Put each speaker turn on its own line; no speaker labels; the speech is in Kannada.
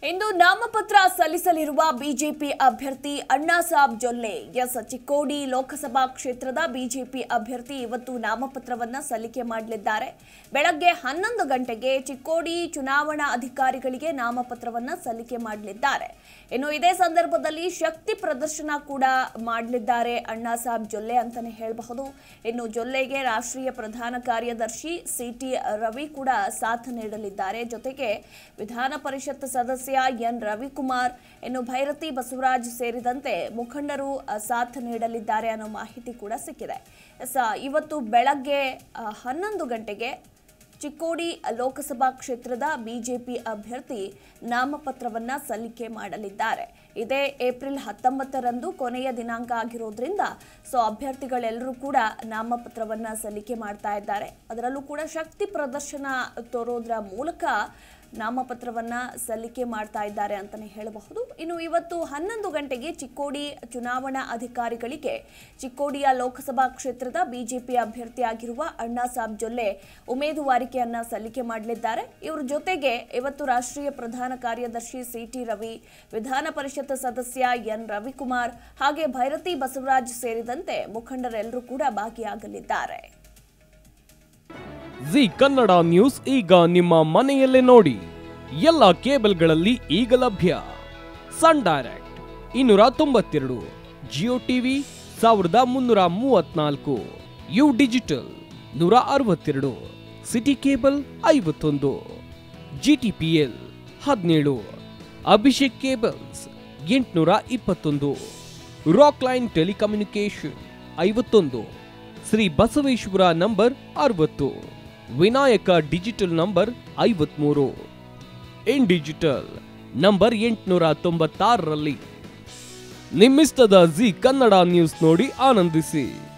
ಇಂದು ನಾಮಪತ್ರ ಸಲ್ಲಿಸಲಿರುವ ಬಿಜೆಪಿ ಅಭ್ಯರ್ಥಿ ಅಣ್ಣಾಸಾಬ್ ಜೊಲ್ಲೆ ಎಸ್ ಚಿಕ್ಕೋಡಿ ಲೋಕಸಭಾ ಕ್ಷೇತ್ರದ ಬಿಜೆಪಿ ಅಭ್ಯರ್ಥಿ ಇವತ್ತು ನಾಮಪತ್ರವನ್ನ ಸಲ್ಲಿಕೆ ಮಾಡಲಿದ್ದಾರೆ ಬೆಳಗ್ಗೆ ಹನ್ನೊಂದು ಗಂಟೆಗೆ ಚಿಕ್ಕೋಡಿ ಚುನಾವಣಾ ಅಧಿಕಾರಿಗಳಿಗೆ ನಾಮಪತ್ರವನ್ನ ಸಲ್ಲಿಕೆ ಮಾಡಲಿದ್ದಾರೆ ಇನ್ನು ಇದೇ ಸಂದರ್ಭದಲ್ಲಿ ಶಕ್ತಿ ಪ್ರದರ್ಶನ ಕೂಡ ಮಾಡಲಿದ್ದಾರೆ ಅಣ್ಣಾಸಾಬ್ ಜೊಲ್ಲೆ ಅಂತಾನೆ ಹೇಳಬಹುದು ಇನ್ನು ಜೊಲ್ಲೆಗೆ ರಾಷ್ಟ್ರೀಯ ಪ್ರಧಾನ ಕಾರ್ಯದರ್ಶಿ ಸಿಟಿ ರವಿ ಕೂಡ ಸಾಥ್ ನೀಡಲಿದ್ದಾರೆ ಜೊತೆಗೆ ವಿಧಾನ ಪರಿಷತ್ ಸದಸ್ಯ ಎನ್ ರವಿಕುಮಾರ್ ಇನ್ನು ಭೈರತಿ ಬಸವರಾಜ್ ಸೇರಿದಂತೆ ಮುಖಂಡರು ಅ, ಸಾಥ್ ನೀಡಲಿದ್ದಾರೆ ಅನ್ನೋ ಮಾಹಿತಿ ಕೂಡ ಸಿಕ್ಕಿದೆ ಎಸ್, ಇವತ್ತು ಬೆಳಗ್ಗೆ ಅ, ಹನ್ನೊಂದು ಗಂಟೆಗೆ ಚಿಕ್ಕೋಡಿ ಲೋಕಸಭಾ ಕ್ಷೇತ್ರದ ಬಿಜೆಪಿ ಅಭ್ಯರ್ಥಿ ನಾಮಪತ್ರವನ್ನ ಸಲ್ಲಿಕೆ ಮಾಡಲಿದ್ದಾರೆ ಇದೇ ಏಪ್ರಿಲ್ ಹತ್ತೊಂಬತ್ತರಂದು ಕೊನೆಯ ದಿನಾಂಕ ಆಗಿರೋದ್ರಿಂದ ಸೊ ಅಭ್ಯರ್ಥಿಗಳೆಲ್ಲರೂ ಕೂಡ ನಾಮಪತ್ರವನ್ನ ಸಲ್ಲಿಕೆ ಮಾಡ್ತಾ ಇದ್ದಾರೆ ಅದರಲ್ಲೂ ಕೂಡ ಶಕ್ತಿ ಪ್ರದರ್ಶನ ತೋರೋದ್ರ ಮೂಲಕ ನಾಮಪತ್ರವನ್ನ ಸಲ್ಲಿಕೆ ಮಾಡ್ತಾ ಇದ್ದಾರೆ ಅಂತಾನೆ ಹೇಳಬಹುದು ಇನ್ನು ಇವತ್ತು ಹನ್ನೊಂದು ಗಂಟೆಗೆ ಚಿಕ್ಕೋಡಿ ಚುನಾವಣಾ ಅಧಿಕಾರಿಗಳಿಗೆ ಚಿಕ್ಕೋಡಿಯ ಲೋಕಸಭಾ ಕ್ಷೇತ್ರದ ಬಿಜೆಪಿ ಅಭ್ಯರ್ಥಿಯಾಗಿರುವ ಅಣ್ಣಾಸಾಬ್ ಜೊಲ್ಲೆ ಉಮೇದುವಾರಿಕೆಯನ್ನ ಸಲ್ಲಿಕೆ ಮಾಡಲಿದ್ದಾರೆ ಇವರ ಜೊತೆಗೆ ಇವತ್ತು ರಾಷ್ಟ್ರೀಯ ಪ್ರಧಾನ ಕಾರ್ಯದರ್ಶಿ ಸಿಟಿ ರವಿ ವಿಧಾನ ಪರಿಷತ್ ಸದಸ್ಯ ಎನ್ ರವಿಕುಮಾರ್ ಹಾಗೆ ಭೈರತಿ ಬಸವರಾಜ್ ಸೇರಿದಂತೆ ಮುಖಂಡರೆಲ್ಲರೂ ಕೂಡ ಭಾಗಿಯಾಗಲಿದ್ದಾರೆ
ಜಿ ಕನ್ನಡ ನ್ಯೂಸ್ ಈಗ ನಿಮ್ಮ ಮನೆಯಲ್ಲೇ ನೋಡಿ ಎಲ್ಲ ಕೇಬಲ್ಗಳಲ್ಲಿ ಈಗ ಲಭ್ಯ ಸನ್ ಡೈರೆಕ್ಟ್ ಇನ್ನೂರ ತೊಂಬತ್ತೆರಡು ಜಿಯೋ ಟಿವಿ ಸಾವಿರದ ಮುನ್ನೂರ ಮೂವತ್ನಾಲ್ಕು ಯು ಡಿಜಿಟಲ್ ನೂರ ಅರವತ್ತೆರಡು ಸಿಟಿ ಕೇಬಲ್ ಐವತ್ತೊಂದು ಜಿಟಿಪಿಎಲ್ ಹದಿನೇಳು ಅಭಿಷೇಕ್ ಕೇಬಲ್ಸ್ ಎಂಟುನೂರ ಇಪ್ಪತ್ತೊಂದು ರಾಕ್ ಲೈನ್ ಟೆಲಿಕಮ್ಯುನಿಕೇಶನ್ ಐವತ್ತೊಂದು ಶ್ರೀ ಬಸವೇಶ್ವರ ನಂಬರ್ ಅರವತ್ತು ವಿನಾಯಕ ಡಿಜಿಟಲ್ ನಂಬರ್ ಐವತ್ಮೂರು ಇನ್ ಡಿಜಿಟಲ್ ನಂಬರ್ ಎಂಟುನೂರ ತೊಂಬತ್ತಾರರಲ್ಲಿ ನಿಮ್ಮಿಸ್ತದ ಜಿ ಕನ್ನಡ ನ್ಯೂಸ್ ನೋಡಿ ಆನಂದಿಸಿ